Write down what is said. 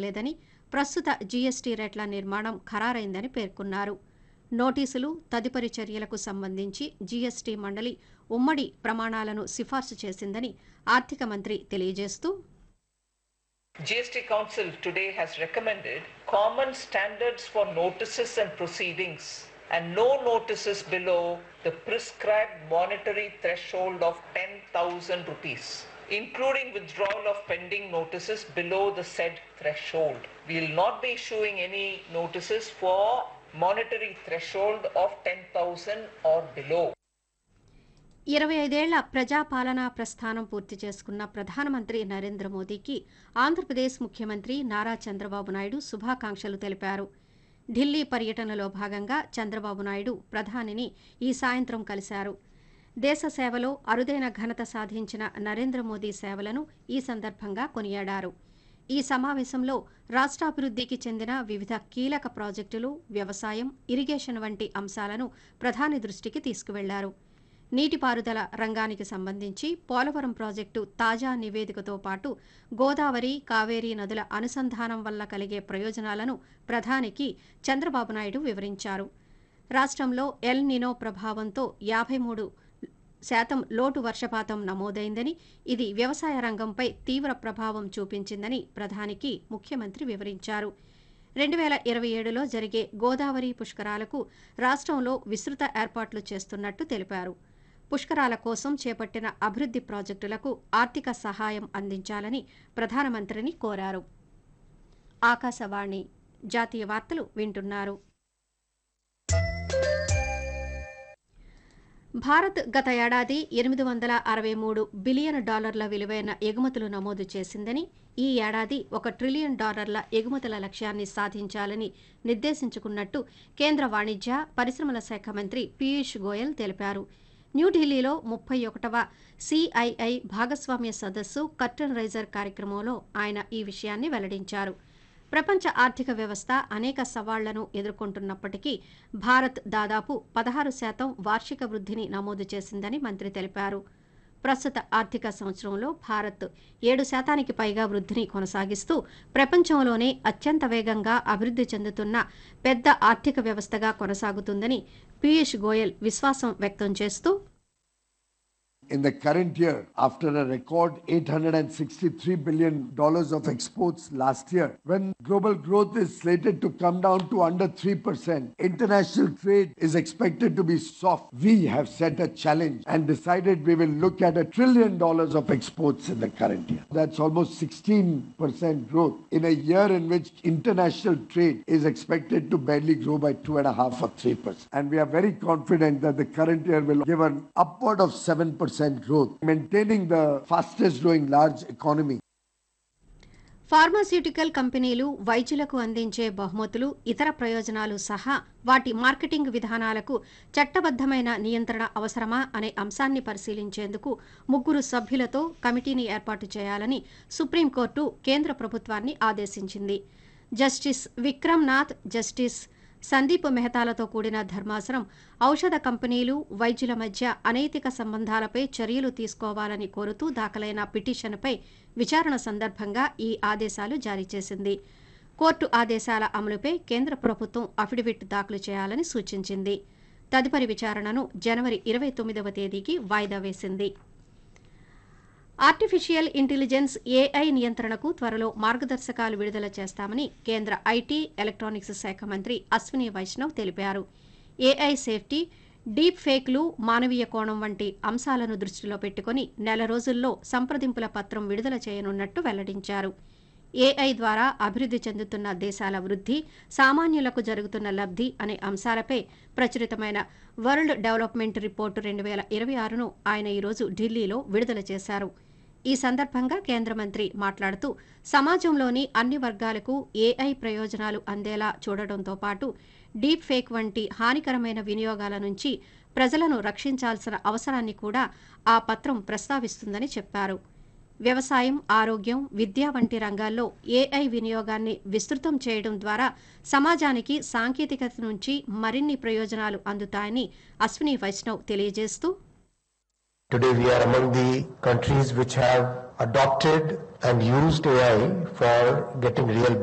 చేయలేదని ప్రస్తుత జీఎస్టీ రేట్ల నిర్మాణం ఖరారైందని పేర్కొన్నారు నోటీసులు తదుపరి చర్యలకు సంబంధించి జీఎస్టీ మండలి ఉమ్మడి ప్రమాణాలను సిఫార్సు చేసిందని ఆర్థిక మంత్రి తెలియజేస్తూ GST Council today has recommended common standards for notices and proceedings and no notices below the prescribed monetary threshold of 10,000 rupees, including withdrawal of pending notices below the said threshold. We will not be issuing any notices for monetary threshold of 10,000 or below. ఇరవై ఐదేళ్ల ప్రజాపాలనా ప్రస్థానం పూర్తి చేసుకున్న ప్రధానమంత్రి నరేంద్ర మోదీకి ఆంధ్రప్రదేశ్ ముఖ్యమంత్రి నారా చంద్రబాబు నాయుడు శుభాకాంక్షలు తెలిపారు ఢిల్లీ పర్యటనలో భాగంగా చంద్రబాబు నాయుడు ప్రధానిని ఈ సాయంత్రం కలిశారు దేశ సేవలో అరుదైన ఘనత సాధించిన నరేంద్ర మోదీ సేవలను ఈ సందర్భంగా కొనియాడారు ఈ సమావేశంలో రాష్ట్రాభివృద్ధికి చెందిన వివిధ కీలక ప్రాజెక్టులు వ్యవసాయం ఇరిగేషన్ వంటి అంశాలను ప్రధాని దృష్టికి తీసుకువెళ్లారు నీటిపారుదల రంగానికి సంబంధించి పోలవరం ప్రాజెక్టు తాజా నివేదికతో పాటు గోదావరి కావేరీ నదుల అనుసంధానం వల్ల కలిగే ప్రయోజనాలను ప్రధానికి చంద్రబాబు నాయుడు వివరించారు రాష్ట్రంలో ఎల్ నినో ప్రభావంతో యాభై మూడు శాతం లోటు వర్షపాతం నమోదైందని ఇది వ్యవసాయ రంగంపై తీవ్ర ప్రభావం చూపించిందని ప్రధానికి ముఖ్యమంత్రి వివరించారు రెండు వేల ఇరవై ఏడులో జరిగే గోదావరి పుష్కరాలకు రాష్ట్రంలో విస్తృత ఏర్పాట్లు చేస్తున్నట్టు తెలిపారు పుష్కరాల కోసం చేపట్టిన అభివృద్ధి ప్రాజెక్టులకు ఆర్థిక సహాయం అందించాలని ప్రధానమంత్రిని కోరారు ఆకాశవాణి జాతీయ వార్తలు వింటున్నారు భారత్ గత ఏడాది ఎనిమిది వందల అరవై మూడు బిలియన్ డాలర్ల విలువైన ఎగుమతులు నమోదు చేసిందని ఈ ఏడాది ఒక ట్రిలియన్ డాలర్ల ఎగుమతుల లక్ష్యాన్ని సాధించాలని నిర్దేశించుకున్నట్టు కేంద్ర వాణిజ్య పరిశ్రమల శాఖ మంత్రి పీయూష్ గోయల్ తెలిపారు న్యూఢిల్లీలో ముప్పై ఒకటవ సిఐఐ భాగస్వామ్య సదస్సు కర్టన్ రైజర్ కార్యక్రమంలో ఆయన ఈ విషయాన్ని వెల్లడించారు ప్రపంచ ఆర్థిక వ్యవస్థ అనేక సవాళ్లను ఎదుర్కొంటున్నప్పటికీ భారత్ దాదాపు పదహారు శాతం వార్షిక వృద్ధిని నమోదు చేసిందని మంత్రి తెలిపారు ప్రస్తుత ఆర్థిక సంవత్సరంలో భారత్ ఏడు శాతానికి పైగా వృద్ధిని కొనసాగిస్తూ ప్రపంచంలోనే అత్యంత వేగంగా అభివృద్ధి చెందుతున్న పెద్ద ఆర్థిక వ్యవస్థగా కొనసాగుతుందని పీయూష్ గోయల్ విశ్వాసం వ్యక్తం చేస్తూ In the current year, after a record $863 billion of exports last year, when global growth is slated to come down to under 3%, international trade is expected to be soft. We have set a challenge and decided we will look at a trillion dollars of exports in the current year. That's almost 16% growth in a year in which international trade is expected to barely grow by 2.5 or 3%. And we are very confident that the current year will give an upward of 7% growth, maintaining the fastest growing large economy. Pharmaceutical కంపెనీలు వైద్యులకు అందించే బహుమతులు ఇతర ప్రయోజనాలు సహా వాటి marketing విధానాలకు చట్టబద్దమైన నియంత్రణ అవసరమా అనే అంశాన్ని పరిశీలించేందుకు ముగ్గురు సభ్యులతో కమిటీని ఏర్పాటు చేయాలని సుప్రీంకోర్టు కేంద్ర ప్రభుత్వాన్ని ఆదేశించింది జస్టిస్ విక్రమ్ నాథ్ జస్టిస్ సందీప్ మెహతాలతో కూడిన ధర్మాసనం ఔషధ కంపెనీలు వైద్యుల మధ్య అనైతిక సంబంధాలపై చర్యలు తీసుకోవాలని కోరుతూ దాఖలైన పిటిషన్పై విచారణ సందర్భంగా ఈ ఆదేశాలు జారీ చేసింది కోర్టు ఆదేశాల అమలుపై కేంద్ర ప్రభుత్వం అఫిడవిట్ దాఖలు చేయాలని సూచించింది తదుపరి విచారణను జనవరి ఇరవై తొమ్మిదవ తేదీకి వాయిదా వేసింది ఆర్టిఫిషియల్ ఇంటెలిజెన్స్ ఏఐ నియంత్రణకు త్వరలో మార్గదర్శకాలు విడుదల చేస్తామని కేంద్ర ఐటీ ఎలక్ట్రానిక్స్ శాఖ మంత్రి అశ్విని వైష్ణవ్ తెలిపారు ఏఐ సేఫ్టీ డీప్ ఫేక్లు మానవీయ కోణం వంటి అంశాలను దృష్టిలో పెట్టుకుని నెల రోజుల్లో సంప్రదింపుల పత్రం విడుదల చేయనున్నట్టు వెల్లడించారు ఏఐ ద్వారా అభివృద్ధి చెందుతున్న దేశాల వృద్ధి సామాన్యులకు జరుగుతున్న లబ్ధి అనే అంశాలపై ప్రచురితమైన వరల్డ్ డెవలప్మెంట్ రిపోర్టు రెండు వేల ఇరవై ఆరును ఆయన ఈరోజు ఢిల్లీలో విడుదల చేశారు ఈ సందర్భంగా కేంద్ర మంత్రి మాట్లాడుతూ సమాజంలోని అన్ని వర్గాలకు ఏఐ ప్రయోజనాలు అందేలా చూడటంతో పాటు డీప్ ఫేక్ వంటి హానికరమైన వినియోగాల నుంచి ప్రజలను రక్షించాల్సిన అవసరాన్ని కూడా ఆ పత్రం ప్రస్తావిస్తుందని చెప్పారు వ్యవసాయం ఆరోగ్యం విద్య వంటి రంగాల్లో ఏఐ వినియోగాన్ని విస్తృతం చేయడం ద్వారా సమాజానికి సాంకేతికత నుంచి మరిన్ని ప్రయోజనాలు అందుతాయని అశ్విని వైష్ణవ్ తెలియజేస్తూ Today we are among the countries which have adopted and used AI for getting real